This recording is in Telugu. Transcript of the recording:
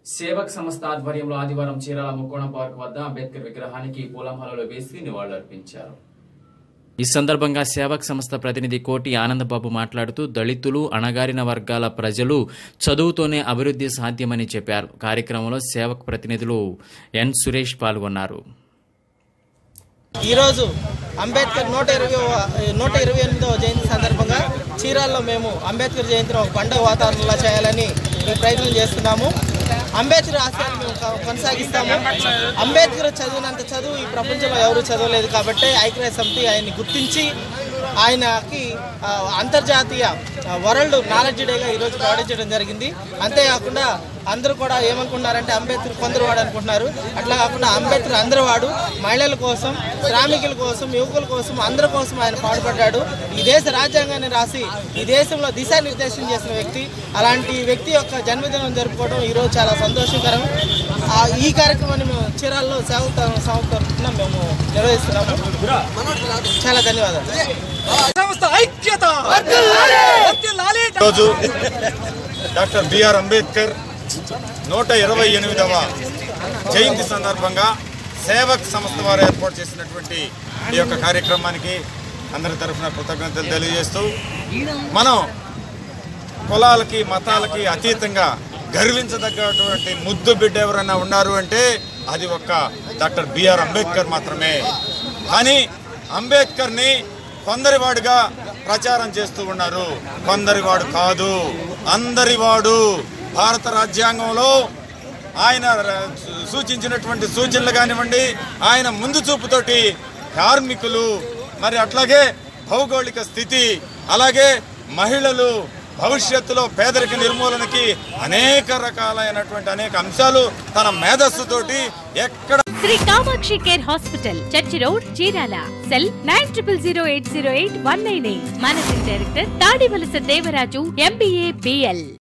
సేవక్ సంస్థ ఆధ్వర్యంలో ఆదివారం చీరాల ముక్కోణం పార్క్ వద్ద అంబేద్కర్ విగ్రహానికి పూలమాలలో వేసి నివాళులర్పించారు ఈ సందర్భంగా సేవక్ సంస్థ ప్రతినిధి కోటి ఆనందబాబు మాట్లాడుతూ దళితులు అణగారిన వర్గాల ప్రజలు చదువుతోనే అభివృద్ధి సాధ్యమని చెప్పారు కార్యక్రమంలో సేవక్ ప్రతినిధులు ఎన్ సురేష్ పాల్గొన్నారు ఈరోజు అంబేద్కర్ నూట ఇరవై నూట ఇరవై ఎనిమిదవ జయంతి సందర్భంగా చీరాల్లో మేము అంబేద్కర్ జయంతిని ఒక పండుగ వాతావరణంలో చేయాలని మేము ప్రయత్నం చేస్తున్నాము అంబేద్కర్ ఆశయాన్ని మేము కొ- కొనసాగిస్తాము అంబేద్కర్ చదివినంత చదువు ఈ ప్రపంచంలో ఎవరు చదవలేదు కాబట్టి ఐక్యరాజ్య సమితి ఆయన్ని గుర్తించి ఆయనకి ఆ, అంతర్జాతీయ ఆ, వరల్డ్ నాలెడ్జ్ డేగా ఈరోజు ప్రకటించడం జరిగింది అంతేకాకుండా అందరూ కూడా ఏమనుకుంటున్నారంటే అంబేద్కర్ కొందరు వాడు అనుకుంటున్నారు అట్లా కాకుండా అంబేద్కర్ అందరి వాడు మహిళల కోసం శ్రామికుల కోసం యువకుల కోసం అందరి కోసం ఆయన పాటుపడ్డాడు ఈ దేశ రాజ్యాంగాన్ని రాసి ఈ దేశంలో దిశానిర్దేశం చేసిన వ్యక్తి అలాంటి వ్యక్తి యొక్క జన్మదినం జరుపుకోవడం ఈరోజు చాలా సంతోషకరం ఆ, ఈ కార్యక్రమాన్ని మేము చీరాల్లో సేవ సంస్థ తరఫున మేము నిర్వహిస్తున్నాము చాలా ధన్యవాదాలు రోజు డాక్టర్ బిఆర్ అంబేద్కర్ నూట ఇరవై ఎనిమిదవ జయంతి సందర్భంగా సేవక్ సంస్థ వారు ఏర్పాటు చేసినటువంటి ఈ యొక్క కార్యక్రమానికి అందరి తరఫున కృతజ్ఞతలు తెలియజేస్తూ మనం కులాలకి మతాలకి అతీతంగా గర్వించదగ్గటువంటి ముద్దు బిడ్డ ఎవరైనా ఉన్నారు అంటే అది ఒక్క డాక్టర్ బిఆర్ అంబేద్కర్ మాత్రమే కానీ అంబేద్కర్ని కొందరివాడుగా ప్రచారం చేస్తూ ఉన్నారు కొందరివాడు కాదు అందరివాడు భారత రాజ్యాంగంలో ఆయన ర- సూచించినటువంటి సూచనలు కానివ్వండి ఆయన ముందు చూపుతోటి కార్మికులు మరి అట్లాగే భౌగోళిక స్థితి అలాగే మహిళలు భవిష్యత్తులో పేదరిక నిర్మూలనకి అనేక రకాలైనటువంటి అనేక అంశాలు తన మేధస్సుతోటి ఎక్కడ Shri Kamakshi care hospital church road Chirala cell nine triple zero eight zero eight one nine eight managing director Tadivalasa Devaraju MBA BL